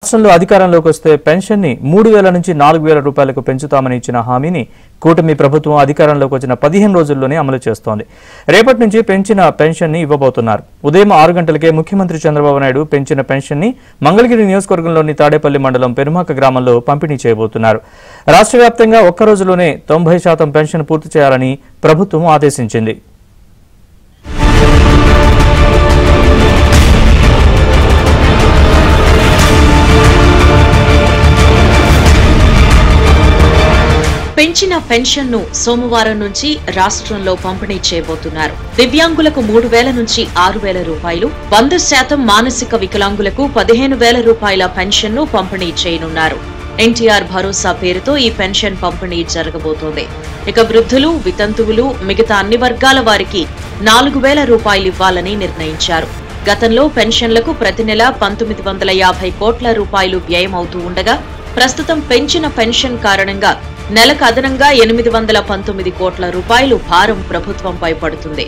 రాష్ట్రంలో అధికారంలోకి వస్తే పెన్షన్ ని మూడు వేల నుంచి నాలుగు వేల రూపాయలకు పెంచుతామని ఇచ్చిన హామీని కూటమి ప్రభుత్వం అధికారంలోకి వచ్చిన పదిహేను రోజుల్లోనే అమలు చేస్తోంది రేపటి నుంచి పెంచిన పెన్షన్ ని ఇవ్వబోతున్నారు ఉదయం ఆరు గంటలకే ముఖ్యమంత్రి చంద్రబాబు నాయుడు పెంచిన పెన్షన్ ని మంగళగిరి నియోజకవర్గంలోని తాడేపల్లి మండలం పెరుమాక గ్రామంలో పంపిణీ చేయబోతున్నారు రాష్ట్ర వ్యాప్తంగా ఒక్క రోజులోనే తొంభై శాతం పెన్షన్ పూర్తి చేయాలని ప్రభుత్వం ఆదేశించింది పెంచిన పెన్షన్ ను సోమవారం నుంచి రాష్ట్రంలో పంపిణీ చేయబోతున్నారు దివ్యాంగులకు మూడు వేల నుంచి ఆరు వేల రూపాయలు వంద శాతం మానసిక వికలాంగులకు పదిహేను వేల రూపాయల పెన్షన్ ను పంపిణీ చేయనున్నారు ఎన్టీఆర్ భరోసా పేరుతో ఈ పెన్షన్ పంపిణీ జరగబోతోంది ఇక వృద్ధులు వితంతువులు మిగతా అన్ని వర్గాల వారికి నాలుగు వేల రూపాయలు ఇవ్వాలని నిర్ణయించారు గతంలో పెన్షన్లకు ప్రతి నెల పంతొమ్మిది వందల యాభై కోట్ల రూపాయలు వ్యయం అవుతూ ఉండగా ప్రస్తుతం పెంచిన పెన్షన్ కారణంగా నెలకు అదనంగా ఎనిమిది వందల పంతొమ్మిది కోట్ల రూపాయలు భారం ప్రభుత్వంపై పడుతుంది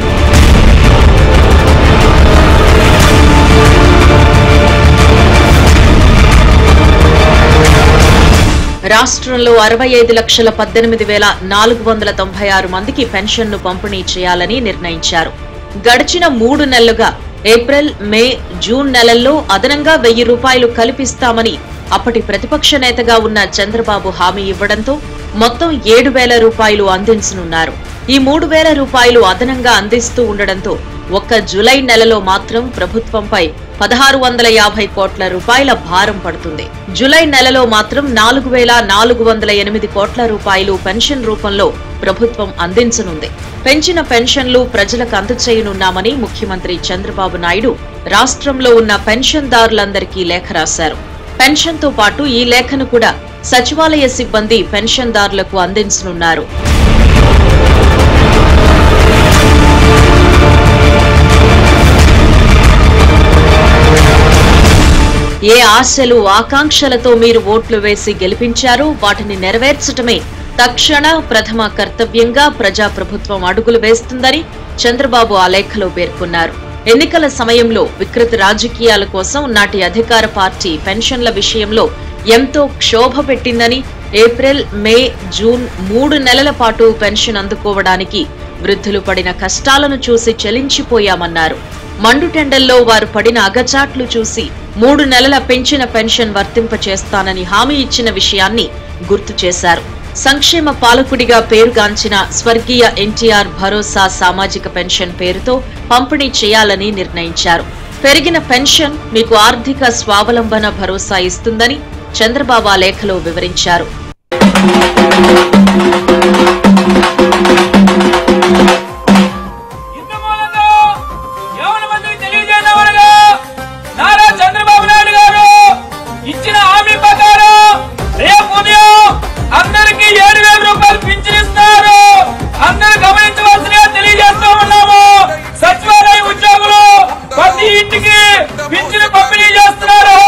రాష్ట్రంలో అరవై ఐదు లక్షల పద్దెనిమిది వేల నాలుగు వందల తొంభై ఆరు మందికి పెన్షన్ను పంపిణీ చేయాలని నిర్ణయించారు గడిచిన మూడు నెలలుగా ఏప్రిల్ మే జూన్ నెలల్లో అదనంగా వెయ్యి రూపాయలు కల్పిస్తామని అప్పటి ప్రతిపక్ష నేతగా ఉన్న చంద్రబాబు హామీ ఇవ్వడంతో మొత్తం ఏడు వేల రూపాయలు అందించనున్నారు ఈ మూడు వేల రూపాయలు అదనంగా అందిస్తూ ఉండడంతో ఒక్క జులై నెలలో మాత్రం ప్రభుత్వంపై పదహారు వందల యాభై కోట్ల రూపాయల భారం పడుతుంది జులై నెలలో మాత్రం నాలుగు వేల నాలుగు వందల ఎనిమిది కోట్ల రూపాయలు పెన్షన్ రూపంలో ప్రభుత్వం అందించనుంది పెంచిన పెన్షన్లు ప్రజలకు అందచేయనున్నామని ముఖ్యమంత్రి చంద్రబాబు నాయుడు రాష్ట్రంలో ఉన్న పెన్షన్దారులందరికీ లేఖ రాశారు పెన్షన్తో పాటు ఈ లేఖను కూడా సచివాలయ సిబ్బంది పెన్షన్దారులకు అందించనున్నారు ఏ ఆశలు ఆకాంక్షలతో మీరు ఓట్లు వేసి గెలిపించారో వాటిని నెరవేర్చటమే తక్షణ ప్రథమ కర్తవ్యంగా ప్రజాప్రభుత్వం అడుగులు వేస్తుందని చంద్రబాబు ఆ లేఖలో పేర్కొన్నారు ఎన్నికల సమయంలో వికృత రాజకీయాల కోసం నాటి అధికార పార్టీ పెన్షన్ల విషయంలో ఎంతో క్షోభ పెట్టిందని ఏప్రిల్ మే జూన్ మూడు నెలల పాటు పెన్షన్ అందుకోవడానికి వృద్ధులు పడిన కష్టాలను చూసి చెలించిపోయామన్నారు మండుటెండల్లో వారు పడిన అగచాట్లు చూసి మూడు నెలల పెంచిన పెన్షన్ వర్తింపచేస్తానని హామీ ఇచ్చిన విషయాన్ని గుర్తు చేశారు సంక్షేమ పాలకుడిగా పేరుగాంచిన స్వర్గీయ ఎన్టీఆర్ భరోసా సామాజిక పెన్షన్ పేరుతో పంపిణీ చేయాలని నిర్ణయించారు పెరిగిన పెన్షన్ మీకు ఆర్థిక స్వావలంబన భరోసా ఇస్తుందని చంద్రబాబు ఆ లేఖలో వివరించారు ఇందు మూలంగా ఎవరి మందికి తెలియజేయనవరగా నారా చంద్రబాబు నాయుడు గారు ఇచ్చిన హామీ ప్రకారం రేపు ఉదయం అందరికీ ఏడు వేల రూపాయలు పింఛన్ ఇస్తారు అందరూ గమనించవలసిగా తెలియజేస్తూ ఉన్నాము సచివాలయ ఉద్యోగులు ప్రతి ఇంటికి పింఛన్ పంపిణీ చేస్తున్నారు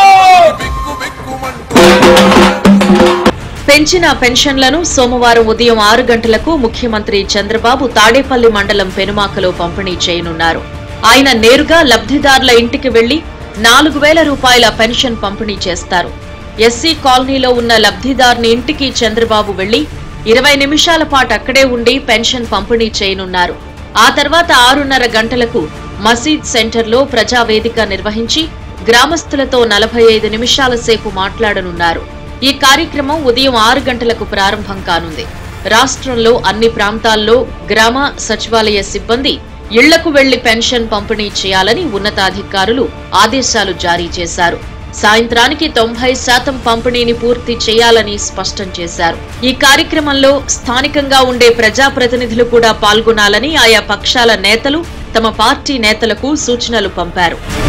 పెంచిన పెన్షన్లను సోమవారం ఉదయం ఆరు గంటలకు ముఖ్యమంత్రి చంద్రబాబు తాడేపల్లి మండలం పెనుమాకలో పంపిణీ చేయనున్నారు ఆయన నేరుగా లబ్ధిదారుల ఇంటికి వెళ్లి నాలుగు వేల రూపాయల పెన్షన్ పంపిణీ చేస్తారు ఎస్సీ కాలనీలో ఉన్న లబ్ధిదారుని ఇంటికి చంద్రబాబు వెళ్లి ఇరవై నిమిషాల పాటు అక్కడే ఉండి పెన్షన్ పంపిణీ చేయనున్నారు ఆ తర్వాత ఆరున్నర గంటలకు మసీద్ సెంటర్లో ప్రజావేదిక నిర్వహించి గ్రామస్తులతో నలభై ఐదు నిమిషాల సేపు మాట్లాడనున్నారు ఈ కార్యక్రమం ఉదయం ఆరు గంటలకు ప్రారంభం కానుంది రాష్ట్రంలో అన్ని ప్రాంతాల్లో గ్రామ సచివాలయ సిబ్బంది ఇళ్లకు వెళ్లి పెన్షన్ పంపిణీ చేయాలని ఉన్నతాధికారులు ఆదేశాలు జారీ చేశారు సాయంత్రానికి తొంభై శాతం పంపిణీని పూర్తి చేయాలని స్పష్టం చేశారు ఈ కార్యక్రమంలో స్థానికంగా ఉండే ప్రజాప్రతినిధులు కూడా పాల్గొనాలని ఆయా పక్షాల నేతలు తమ పార్టీ నేతలకు సూచనలు పంపారు